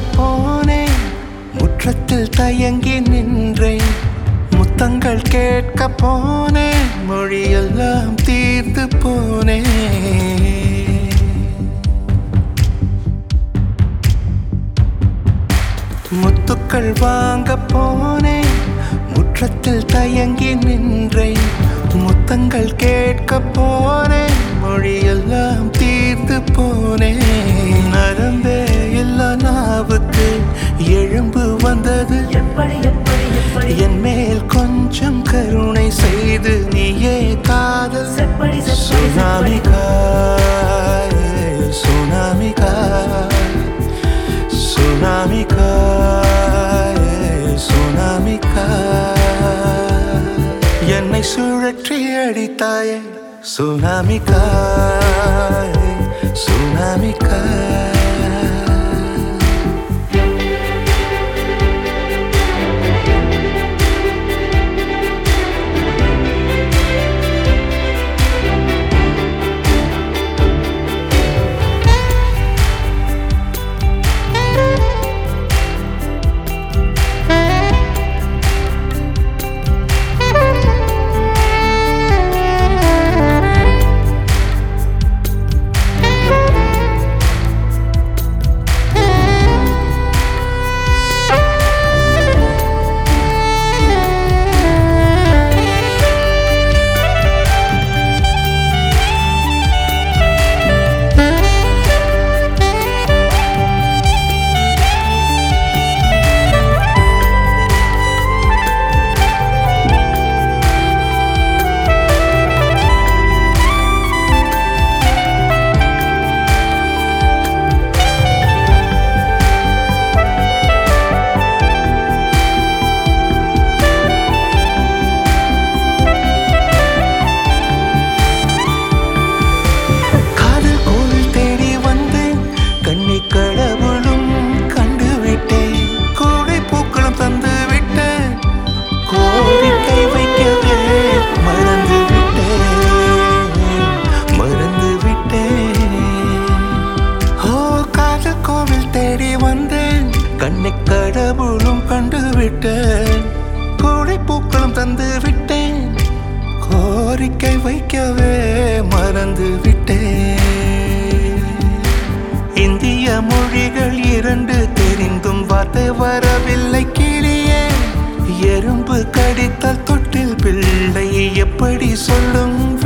போனேன் முற்றத்தில் தயங்கி நின்றேன் முத்தங்கள் கேட்க போனேன் மொழியெல்லாம் தீர்ந்து போனேன் முத்துக்கள் வாங்க போனேன் முற்றத்தில் தயங்கி நின்றேன் முத்தங்கள் கேட்க போனேன் மொழியெல்லாம் தீர்ந்து போனேன் நரம்பே இல்ல நாவுக்கு எழும்பு வந்தது எப்படி எப்படி எப்படி என் மேல் கொஞ்சம் கருணை செய்து நீயே காதல் செப்படி செப்படி சுனாமி செப்படி காய் சுனாமி காய் சுனாமி காய் சுனாமி காய் என்னை சுழற்றி அடித்தாயே சுனாமி காய் சுனாமி காய் காதல் கோவில் தேடி வந்தேன் கண்ணி கடவுளும் கண்டு விட்டேன் கோடை பூக்களும் தந்து விட்டேன் கோரிக்கை வைக்கவே மறந்து விட்டேன் மறந்து விட்டேன் ஓ காதல் கோவில் தேடி வந்தேன் கண்ணி கடவுளும் கண்டு விட்டேன் கோடை பூக்களும் தந்து விட்டேன் கோரிக்கை வைக்கவே மறந்து விட்டேன் இந்திய மொழிகள் இரண்டு தெரிந்தும் வார்த்தை வரவில்லை கிளியே எறும்பு கடித்தால் தொட்டில் பிள்ளை எப்படி சொல்லும்